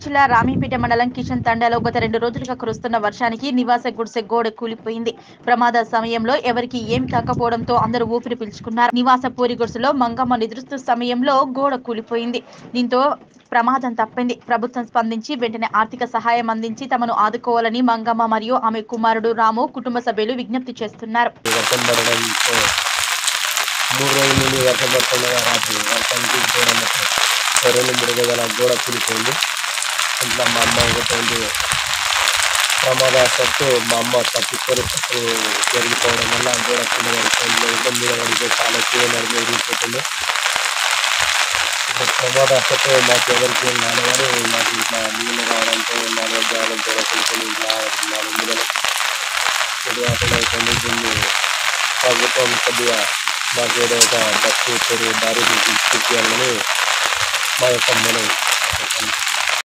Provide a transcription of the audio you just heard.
జిల్లా రామీపేట మండలం కిషన్ తండాలో గత రెండు రోజులుగా కురుస్తున్న వర్షానికి నివాస గుడిసె గోడ కూలిపోయింది ప్రమాద సమయంలో ఎవరికి ఏం కాకపోవడంతో అందరూ ఊపిరి పీల్చుకున్నారు నివాస పూరి గుడిసెలో మంగమ్మ నిద్రిస్తూ సమయంలో గోడ కూలిపోయింది దీంతో ప్రమాదం తప్పింది ప్రభుత్వం స్పందించి వెంటనే ఆర్థిక సహాయం అందించి తమను ఆదుకోవాలని మంగమ్మ మరియు ఆమె కుమారుడు రాము కుటుంబ సభ్యులు విజ్ఞప్తి చేస్తున్నారు వర్షం పడడంతో మూడు రోజుల నుండి వర్షం పడుతుండగా రాత్రి వర్షానికి గోడ మొత్తం ఓ రెండు మూడు గజాల గోడ కూలిపోయింది ఇంట్లో మా అమ్మ ఒకటి ప్రమాదవశాత్తు మా అమ్మ తప్పించుకొని తప్పు జరిగిపోవడం వల్ల ఆ గోడ కింద పడిపోయింది ఇబ్బంది మీద పడిపోయి చాలా ఎక్కువ నడిపి విరిగిపోతుంది ఇప్పుడు ప్రమాదవశాత్తు మాకు ఎవరికి ఏం కాలేదు కానీ మాకు ఇట్లా నీళ్ళు రావడంతో నాలుగు జాలం గోడ కూలిపోయి ఇట్లా నాలుగు నెలలు ఇది అసలు అయిపోయింది దీన్ని ప్రభుత్వం కొద్దిగా మాకు ఏదో ఒక బస్సు చెరువు దారి చూపించాలని మా యొక్క మనం